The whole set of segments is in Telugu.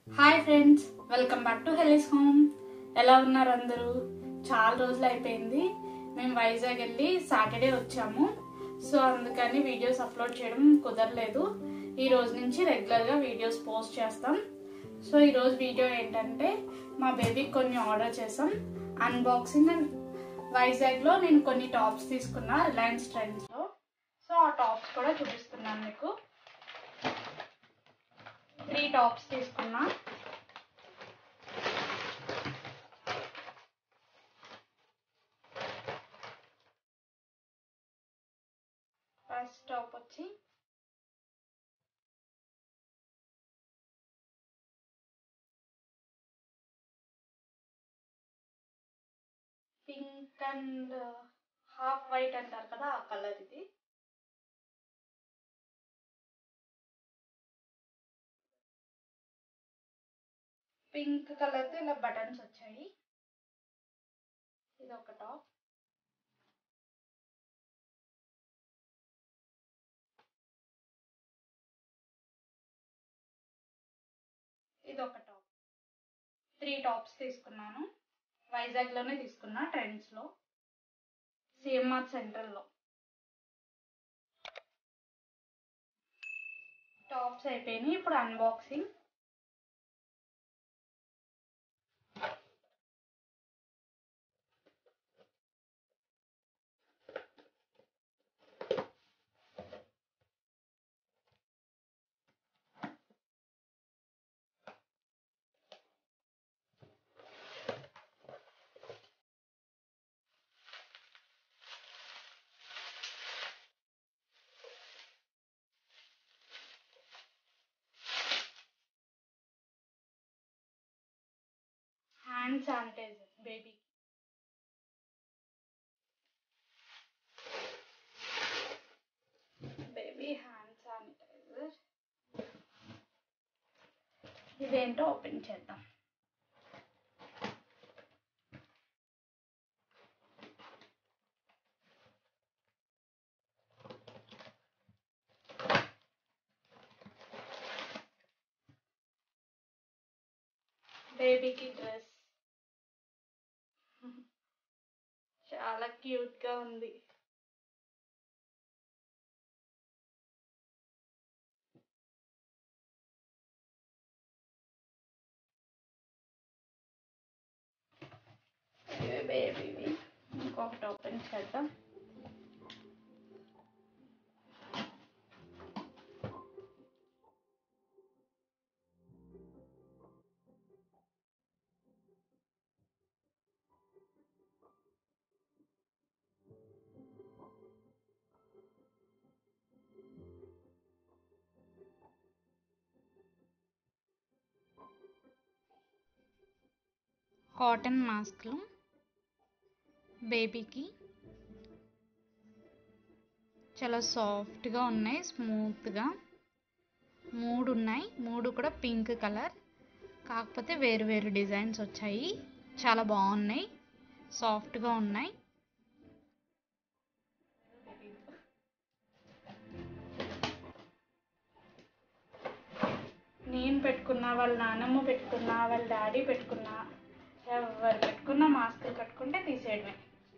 hi friends welcome back to Heli's home ఎలా ఉన్నారు అందరూ చాలా రోజులు అయిపోయింది మేము వైజాగ్ వెళ్ళి సాటర్డే వచ్చాము సో అందుకని వీడియోస్ అప్లోడ్ చేయడం కుదరలేదు ఈ రోజు నుంచి రెగ్యులర్గా వీడియోస్ పోస్ట్ చేస్తాం సో ఈ రోజు వీడియో ఏంటంటే మా బేబీకి కొన్ని ఆర్డర్ చేసాం అన్బాక్సింగ్ అండ్ వైజాగ్లో నేను కొన్ని టాప్స్ తీసుకున్నా రిలయన్స్ ట్రెండ్స్లో సో ఆ టాప్స్ కూడా చూపిస్తున్నాను మీకు త్రీ టాప్స్ తీసుకున్నా ఫస్ట్ టాప్ వచ్చి పింక్ అండ్ హాఫ్ వైట్ అంటారు కదా ఆ కలర్ ఇది పింక్ కలర్తో ఇలా బటన్స్ వచ్చాయి ఇది ఒక టాప్ ఇది ఒక టాప్ త్రీ టాప్స్ తీసుకున్నాను వైజాగ్లోనే తీసుకున్నా ట్రెండ్స్లో సిఎంఆర్ సెంట్రల్లో టాప్స్ అయిపోయినాయి ఇప్పుడు unboxing hand sanitizer baby baby hand sanitizer ఇదేంటో ఓపెన్ చేద్దాం బేబీకి డ్రెస్ చాలా క్యూట్ గా ఉంది బేబీవి ఇంకొకటి ఓపెన్ చేద్దాం కాటన్ మాస్క్లు బేబీకి చాలా సాఫ్ట్గా ఉన్నాయి స్మూత్గా మూడు ఉన్నాయి మూడు కూడా పింక్ కలర్ కాకపోతే వేరు వేరు డిజైన్స్ వచ్చాయి చాలా బాగున్నాయి సాఫ్ట్గా ఉన్నాయి నేను పెట్టుకున్నా వాళ్ళ నాన్నమ్మ పెట్టుకున్నా వాళ్ళ డాడీ పెట్టుకున్నా ఎవరు పెట్టుకున్న మాస్కులు కట్టుకుంటే తీసేయడమే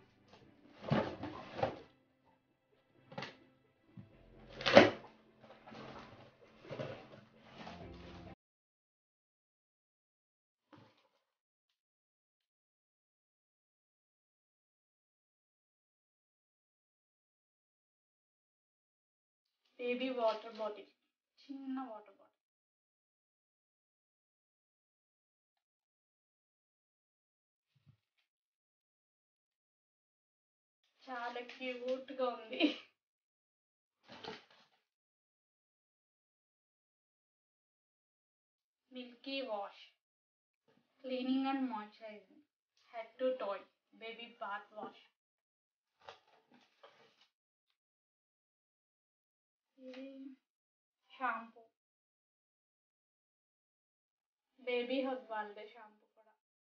బేబీ వాటర్ బాటిల్ చిన్న వాటర్ బాటిల్ చాలా క్యూట్ గా ఉంది milky wash cleaning and moisturising head to toe baby bath wash ఇది షాంపూ బేబీ హగ్ వాళ్ళదే షాంపూ కూడా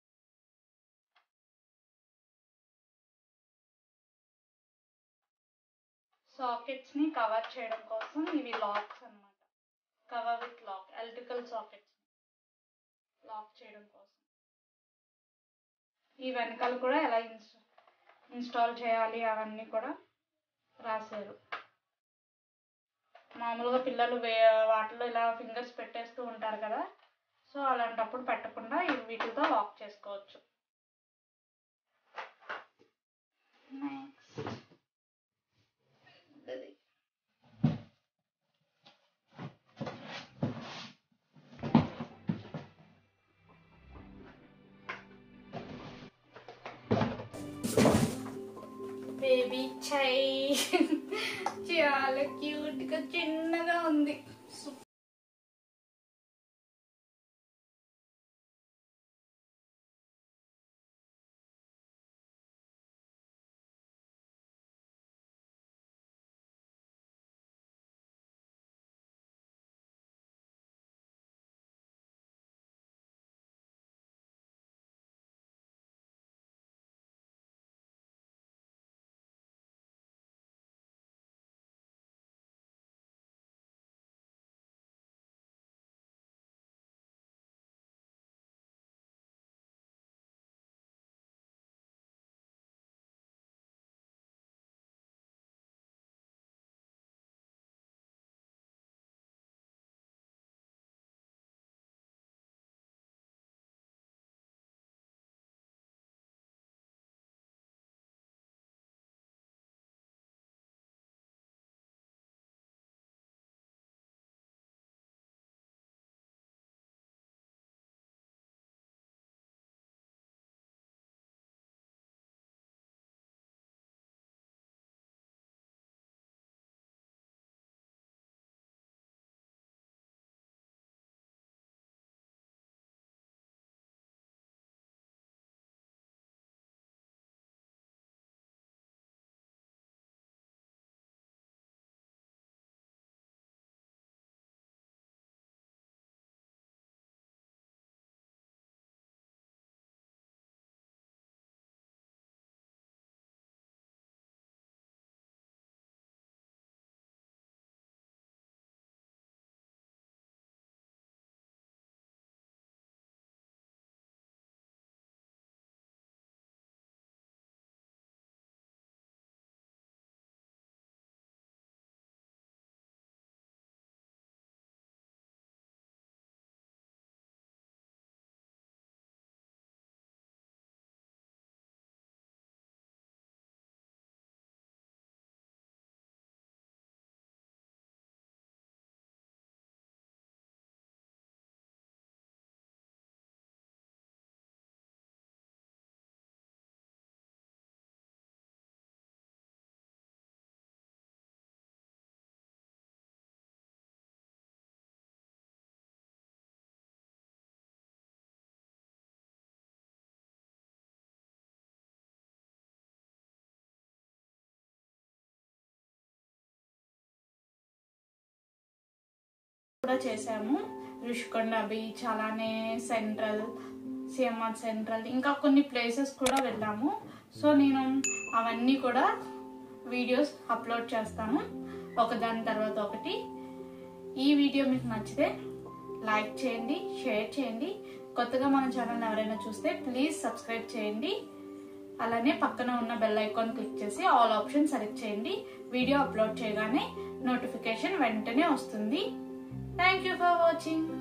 సాకెట్స్ ని కవర్ చేయడం కోసం ఇవి లాక్స్ అన్నమాట cover with lock electrical sockets lock చేయడం కోసం ఈ వెనకాల కూడా ఎలా ఇన్స్టా ఇన్స్టాల్ చేయాలి అవన్నీ కూడా రాశారు మామూలుగా పిల్లలు వే వాటిలో ఇలా ఫింగర్స్ పెట్టేస్తూ ఉంటారు కదా సో అలాంటప్పుడు పెట్టకుండా ఇవి వీటితో లాక్ చేసుకోవచ్చు నెక్స్ట్ ఇది బేబీ చై చాలా క్యూట్ గా చిన్నగా ఉంది కూడా చేసాము రుషికొండ బీచ్ అలానే సెంట్రల్ సిఎంఆర్ సెంట్రల్ ఇంకా కొన్ని ప్లేసెస్ కూడా వెళ్ళాము సో నేను అవన్నీ కూడా వీడియోస్ అప్లోడ్ చేస్తాను ఒకదాని తర్వాత ఒకటి ఈ వీడియో మీకు నచ్చితే లైక్ చేయండి షేర్ చేయండి కొత్తగా మన ఛానల్ ఎవరైనా చూస్తే ప్లీజ్ సబ్స్క్రైబ్ చేయండి అలానే పక్కన ఉన్న బెల్ ఐకాన్ క్లిక్ చేసి ఆల్ ఆప్షన్ సెలెక్ట్ చేయండి వీడియో అప్లోడ్ చేయగానే నోటిఫికేషన్ వెంటనే వస్తుంది థ్యాంక్ యూ ఫర్ వాచింగ్